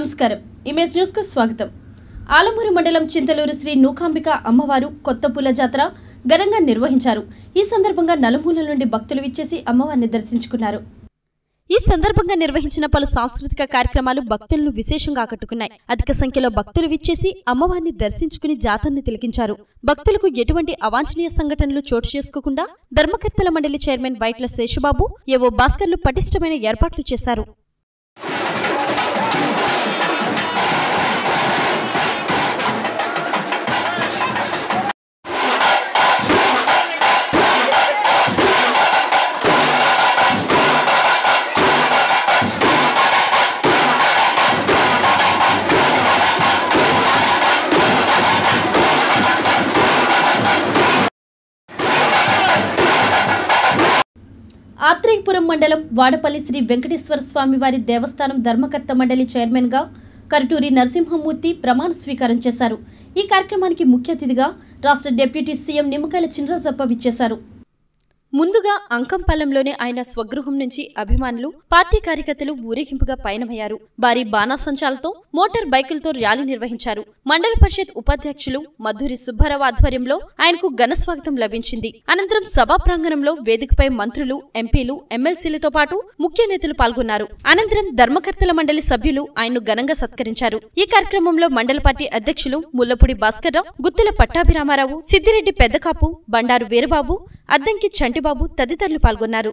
నమస్కారం image news కు స్వాగతం ఆలమూరు మండలం చింతలూరు శ్రీ నూకాంబిక అమ్మవారు కొత్త పూల జాతర ఘనంగా నిర్వహించారు ఈ సందర్భంగా నలుమూలల నుండి భక్తులు విచ్చేసి అమ్మవారిని దర్శించుకున్నారు ఈ సందర్భంగా నిర్వహించిన పలు సాంస్కృతిక కార్యక్రమాలు భక్తులను విశేషంగా ఆకట్టుకున్నాయి అధిక సంఖ్యలో భక్తులు విచ్చేసి అమ్మవారిని దర్శించుకుని జాతరని తిలకించారు భక్తులకు ఎటువంటి అవాంఛనీయ సంఘటనలు చోటు చేసుకోకుండా ధర్మకర్తల మండలి చైర్మన్ వైట్ల శేషుబాబు ఏవో భాస్కర్లు పటిష్టమైన ఏర్పాట్లు చేశారు ఆత్రేయపురం మండలం వాడపల్లి శ్రీ వెంకటేశ్వర స్వామి వారి దేవస్థానం ధర్మకర్త మండలి చైర్మన్గా కరటూరి నరసింహమూర్తి ప్రమాణ స్వీకారం చేశారు ఈ కార్యక్రమానికి ముఖ్య అతిథిగా రాష్ట్ర డిప్యూటీ సీఎం నిమ్మకాయల చినరాజప్ప విచ్చేశారు ముందుగా అంకంపాలెంలోనే ఆయన స్వగృహం నుంచి అభిమానులు పార్టీ కార్యకర్తలు ఊరేగింపుగా పయనమయ్యారు భారీ బాణాసంచాలతో మోటార్ బైకులతో ర్యాలీ నిర్వహించారు మండల పరిషత్ ఉపాధ్యక్షులు మధురి సుబ్బారావు ఆధ్వర్యంలో ఆయనకు ఘన స్వాగతం లభించింది అనంతరం సభా ప్రాంగణంలో వేదికపై మంత్రులు ఎంపీలు ఎమ్మెల్సీలతో పాటు ముఖ్య నేతలు పాల్గొన్నారు అనంతరం ధర్మకర్తల మండలి సభ్యులు ఆయన్ను ఘనంగా సత్కరించారు ఈ కార్యక్రమంలో మండల పార్టీ అధ్యక్షులు ముల్లపూడి భాస్కర్రావు గుత్తుల పట్టాభిరామారావు సిద్దిరెడ్డి పెద్దకాపు బండారు వీరబాబు అద్దంకి చంటిబాబు తదితరులు పాల్గొన్నారు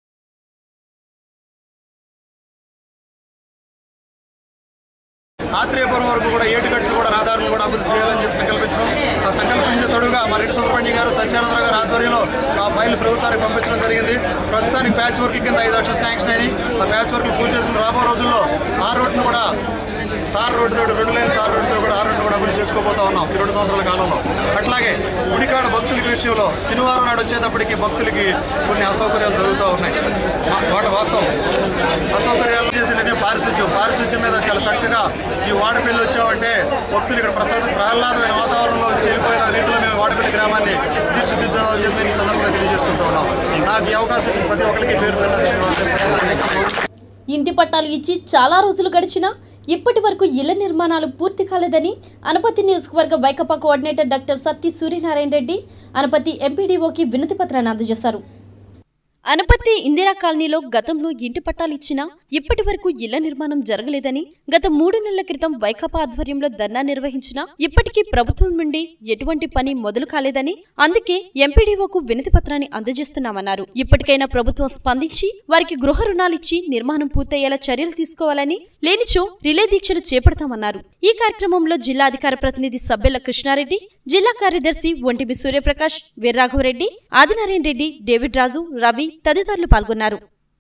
ఆత్రేయపురం వరకు కూడా ఏటుగట్లు కూడా రహదారులు కూడా అభివృద్ధి చేయాలని చెప్పి సంకల్పించడం ఆ సంకల్పించే తోడుగా మా రెడ్డి సుబ్రహ్మణ్యం గారు సత్యానందరావు గారు ఆధ్వర్యంలో ఆ ఫైల్ ప్రభుత్వానికి పంపించడం జరిగింది ప్రస్తుతానికి ప్యాచ్ వర్క్ కింద ఐదు లక్షలు శాంక్షన్ అయినాయి ఆ ప్యాచ్ వర్క్ పూర్తి చేసిన రాబో రోజుల్లో ఆ రోడ్డును కూడా తార్ రోడ్డు తోడు రెండు లైన్ తార్ రోడ్డు కూడా ఆ రోడ్డు కూడా అభివృద్ధి చేసుకోబోతా ఉన్నాం ఈ రెండు సంవత్సరాల కాలంలో అట్లాగే గుడికాడ భక్తులకి విషయంలో శనివారం నాడు వచ్చేటప్పటికి భక్తులకి కొన్ని అసౌకర్యాలు జరుగుతూ ఉన్నాయి మా- వాటి వాస్తవం అసౌకర్యాలు చేసిన పారిశుద్ధ్యం పారిశుద్ధ్యం మీద చాలా చక్కగా ఈ వాడపల్లి వచ్చామంటే భక్తులు ఇక్కడ ప్రసాద ప్రహ్లాదమైన వాతావరణంలో వచ్చి వెళ్ళిపోయిన రీతిలో మేము వాడపల్లి గ్రామాన్ని తీర్చిదిద్దామని చెప్పి ఈ సందర్భంగా తెలియజేసుకుంటూ ఉన్నాం నాకు ఈ అవకాశం ఇచ్చిన ప్రతి ఒక్కరికి పేరు పేరున ధన్యవాదాలు ఇంటి పట్టాలు ఇచ్చి చాలా రోజులు గడిచినా ఇప్పటి వరకు ఇళ్ల నిర్మాణాలు పూర్తి కాలేదని అనపతి నియోజకవర్గ వైకపా కోఆర్డినేటర్ డాక్టర్ సత్తి సూర్యనారాయణ రెడ్డి అనపతి ఎంపీడీఓకి వినతి పత్రాన్ని అందజేశారు అనపత్తి ఇందిరా కాలనీలో గతంలో ఇంటి పట్టాలు ఇచ్చినా ఇప్పటి వరకు ఇళ్ల నిర్మాణం జరగలేదని గత మూడు నెలల క్రితం వైకాపా ఆధ్వర్యంలో ధర్నా నిర్వహించినా ఇప్పటికీ ప్రభుత్వం నుండి ఎటువంటి పని మొదలు కాలేదని అందుకే ఎంపీడీఓకు వినతి పత్రాన్ని అందజేస్తున్నామన్నారు ఇప్పటికైనా ప్రభుత్వం స్పందించి వారికి గృహ రుణాలిచ్చి నిర్మాణం పూర్తయ్యేలా చర్యలు తీసుకోవాలని లేనిచో రిలే దీక్షలు చేపడతామన్నారు ఈ కార్యక్రమంలో జిల్లా అధికార ప్రతినిధి సబ్బెల్ల కృష్ణారెడ్డి జిల్లా కార్యదర్శి ఒంటిబి సూర్యప్రకాష్ వీర్రాఘవరెడ్డి ఆదినారాయణ రెడ్డి డేవిడ్ రాజు రవి తదితరులు పాల్గొన్నారు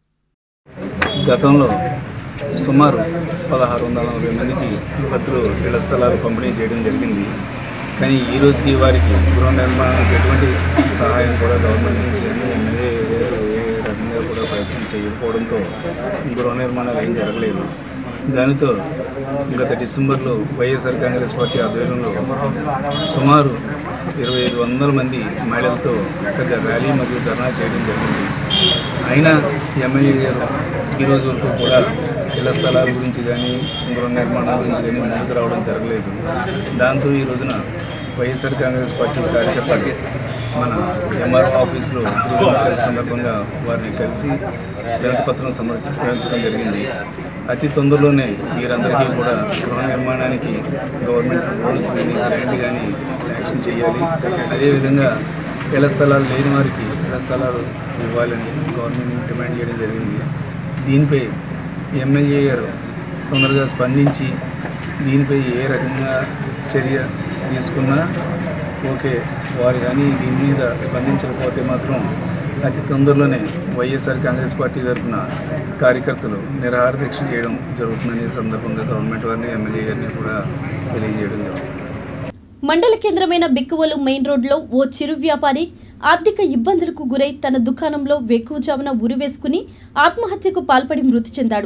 గతంలో సుమారు పదహారు వందల నలభై మందికి భద్రు ఇళ్ల స్థలాలు పంపిణీ చేయడం జరిగింది కానీ ఈ రోజుకి వారికి గృహ నిర్మాణానికి ఎటువంటి సహాయం కూడా గవర్నమెంట్ నుంచి కానీ ఎమ్మెల్యే ఏ రకంగా కూడా ప్రయత్నం చేయకపోవడంతో గృహ నిర్మాణాలు ఏం జరగలేదు దానితో గత డిసెంబర్లో వైఎస్ఆర్ కాంగ్రెస్ పార్టీ ఆధ్వర్యంలో సుమారు ఇరవై ఐదు వందల మంది మహిళలతో పెద్ద ర్యాలీ మరియు ధర్నా చేయడం జరిగింది అయినా ఎమ్మెల్యే గారు ఈ రోజు వరకు కూడా ఇళ్ల స్థలాల గురించి కానీ గృహ నిర్మాణాల గురించి కానీ ముందుకు రావడం జరగలేదు దాంతో ఈ రోజున వైఎస్ఆర్ కాంగ్రెస్ పార్టీ కార్యకర్తలు మన ఎంఆర్ఓ ఆఫీస్లో త్రివంశల సందర్భంగా వారిని కలిసి వినతి పత్రం సమర్పించడం జరిగింది అతి తొందరలోనే వీరందరికీ కూడా గృహ నిర్మాణానికి గవర్నమెంట్ రూల్స్ కానీ గ్రాంట్ కానీ శాంక్షన్ చేయాలి అదేవిధంగా ఇళ్ల స్థలాలు లేని వారికి ఇళ్ల స్థలాలు ఇవ్వాలని గవర్నమెంట్ డిమాండ్ చేయడం జరిగింది దీనిపై ఎమ్మెల్యే గారు తొందరగా స్పందించి దీనిపై ఏ రకంగా చర్య తీసుకున్నా ఓకే వారు కానీ దీని మీద స్పందించకపోతే మాత్రం అతి తొందరలోనే వైఎస్ఆర్ కాంగ్రెస్ పార్టీ తరఫున కార్యకర్తలు నిరాహార దీక్ష చేయడం జరుగుతుందనే సందర్భంగా గవర్నమెంట్ వారిని ఎమ్మెల్యే గారిని కూడా తెలియజేయడం జరుగుతుంది మండల కేంద్రమైన బిక్కువలు మెయిన్ రోడ్లో ఓ చిరు వ్యాపారి ఆర్థిక ఇబ్బందులకు గురై తన దుకాణంలో వేకువజామున ఉరివేసుకుని ఆత్మహత్యకు పాల్పడి మృతి చెందాడు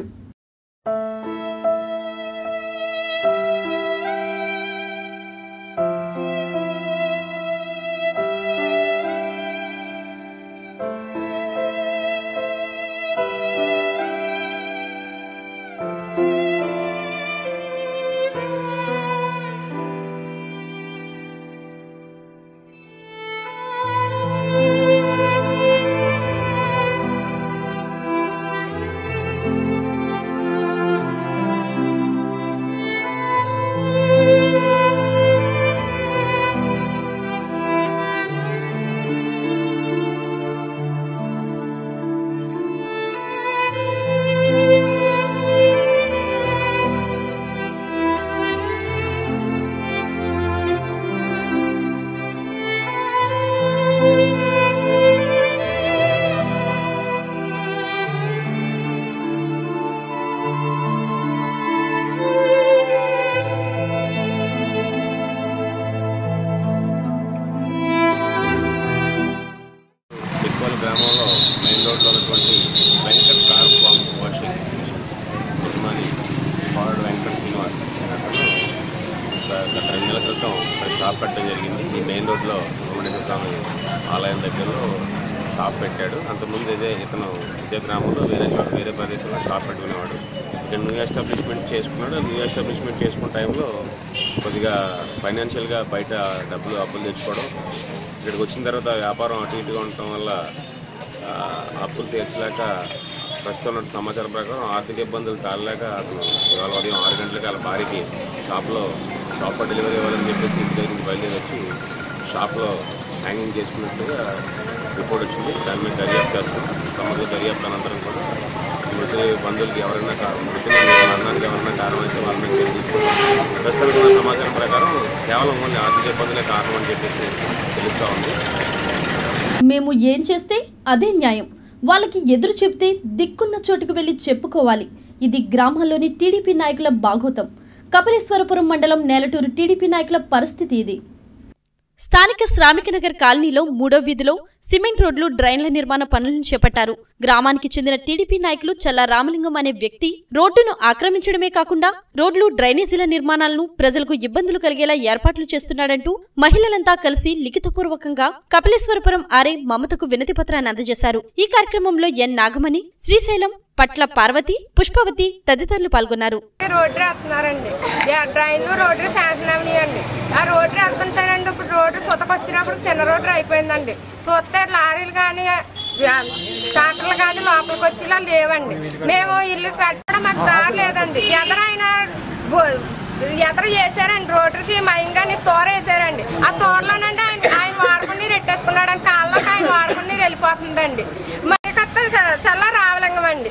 రోడ్లో వెంకటేశ్వర స్వామి ఆలయం దగ్గరలో షాప్ పెట్టాడు అంతకుముందు ఇదే ఇతను ఇదే గ్రామంలో వేరే చోట వేరే ప్రదేశంలో షాప్ పెట్టుకునేవాడు ఇక్కడ న్యూ ఎస్టాబ్లిష్మెంట్ చేసుకున్నాడు న్యూ ఎస్టాబ్లిష్మెంట్ చేసుకున్న టైంలో కొద్దిగా ఫైనాన్షియల్గా బయట డబ్బులు అప్పులు తెచ్చుకోవడం ఇక్కడికి వచ్చిన తర్వాత వ్యాపారం అటు ఇటుగా ఉండటం వల్ల ఆ, అప్పులు తీర్చలేక ప్రస్తుతం ఉన్న సమాచారం ప్రకారం ఆర్థిక ఇబ్బందులు తాళలేక అతను ఇవాళ ఉదయం ఆరు గంటలకు వాళ్ళ భార్యకి షాప్లో షాప్ డెలివరీ ఇవ్వాలని చెప్పేసి ఇంటి దగ్గర నుంచి బయలుదేరి వచ్చి షాప్లో హ్యాంగింగ్ చేసుకున్నట్టుగా రిపోర్ట్ వచ్చింది దాని మీద దర్యాప్తు చేస్తాం సమగ్ర దర్యాప్తు అనంతరం కూడా మృతి బంధువులకి ఎవరైనా కా- మృతి మరణానికి ఎవరైనా కారణం అయితే వాళ్ళ మీద చర్య తీసుకుంటాం ప్రస్తుతానికి ఉన్న సమాచారం ప్రకారం కేవలం ఓన్లీ ఆర్థిక ఇబ్బందులే కారణం అని చెప్పేసి తెలుస్తూ ఉంది మేము ఏం చేస్తే అదే న్యాయం వాళ్ళకి ఎదురు చెప్తే దిక్కున్న చోటుకు వెళ్ళి చెప్పుకోవాలి ఇది గ్రామాల్లోని టీడీపీ నాయకుల బాగోతం కపిలేశ్వరపురం మండలం నేలటూరు టీడీపీ నాయకుల పరిస్థితి ఇది స్థానిక శ్రామికనగర్ కాలనీలో మూడో వీధిలో సిమెంట్ రోడ్లు డ్రైన్ల నిర్మాణ పనులను చేపట్టారు గ్రామానికి చెందిన టీడీపీ నాయకులు చల్లా రామలింగం అనే వ్యక్తి రోడ్డును ఆక్రమించడమే కాకుండా రోడ్లు డ్రైనేజీల నిర్మాణాలను ప్రజలకు ఇబ్బందులు కలిగేలా ఏర్పాట్లు చేస్తున్నాడంటూ మహిళలంతా కలిసి లిఖితపూర్వకంగా కపిలేశ్వరపురం ఆర్ఏ మమతకు వినతి పత్రాన్ని అందజేశారు ఈ కార్యక్రమంలో ఎన్ నాగమణి శ్రీశైలం పట్ల పార్వతి పుష్పవతి తదితరులు పాల్గొన్నారు రోడ్డు వేస్తున్నారండి యా, డ్రైన్లు రోడ్డు శాంక్షన్ అవ్వనియండి ఆ రోడ్డు వేస్తుంటానండి ఇప్పుడు రోడ్డు సుతకొచ్చినప్పుడు చిన్న రోడ్డు అయిపోయిందండి చూస్తే లారీలు కానీ ట్రాక్టర్లు కానీ లోపలికి వచ్చేలా లేవండి మేము ఇల్లు కట్టడం మాకు దారి లేదండి ఎదరైనా ఎదర చేశారండి రోడ్డుకి మయంగాని తోర వేసారండి ఆ తోరలోనండి ఆయన ఆయన వాడుకుని రెట్టేసుకున్నాడు కాళ్ళకి ఆయన వాడుకుని వెళ్ళిపోతుందండి మరి కత్త చల్ల రావలింగం అండి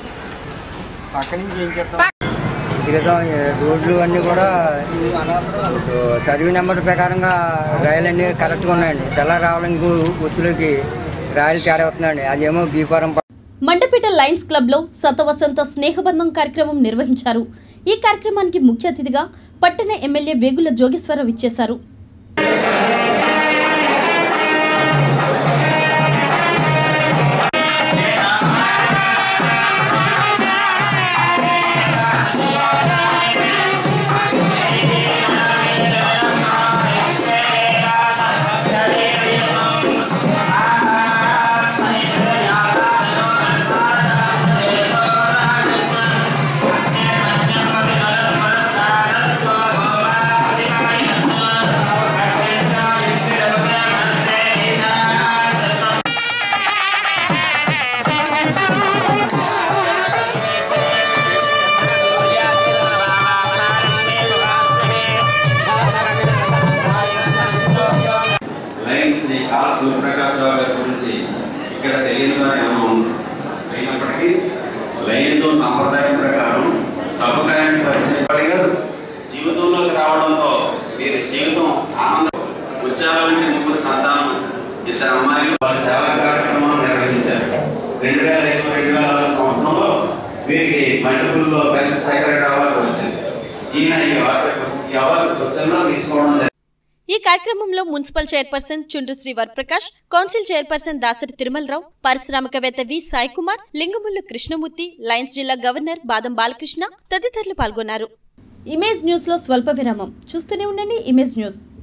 వ్యక్తిగతం ఈ రోడ్లు అన్నీ కూడా ఇప్పుడు సర్వీ నెంబర్ ప్రకారంగా రైలు అన్నీ కరెక్ట్గా ఉన్నాయండి తెల్ల రావడానికి గుర్తులకి రైలు తేడా అవుతుందండి అదేమో బీఫారం మండపేట లయన్స్ క్లబ్ లో శతవసంత స్నేహబంధం కార్యక్రమం నిర్వహించారు ఈ కార్యక్రమానికి ముఖ్య అతిథిగా పట్టణ ఎమ్మెల్యే వేగుల జోగేశ్వరరావు ఇచ్చేశారు లయన్స్ ని కాల సూర్యప్రకాశరావు గారి గురించి ఇక్కడ తెలియని వారు ఎవరు ఉండరు అయినప్పటికీ లయన్స్ సంప్రదాయం ప్రకారం సభకాయాన్ని పరిచయం గారు జీవితంలోకి రావడంతో వీరి జీవితం ఆనందం ఉచ్చారాలంటే ముగ్గురు సంతానం ఇద్దరు అమ్మాయిలు వారి సేవా కార్యక్రమాలు నిర్వహించారు రెండు వేల ఐదు రెండు వేల ఆరు సంవత్సరంలో వీరికి మల్టిపుల్లో బెస్ట్ సెక్రటరీ అవార్డు వచ్చింది ఈయన ఈ అవార్డు ఈ అవార్డు క్వశ్చన్లో తీసుకోవడం జరిగింది ఈ కార్యక్రమంలో municipal chairperson Chundru Sri Varaprakash council chairperson Dasari Tirumalarao పారిశ్రామికవేత్త వి సాయి కుమార్ లింగముల్లు కృష్ణమూర్తి లయన్స్ జిల్లా గవర్నర్ బాదం బాలకృష్ణ తదితరులు పాల్గొన్నారు ఇమేజ్ న్యూస్ లో స్వల్ప విరామం చూస్తూనే ఉండండి ఇమేజ్ న్యూస్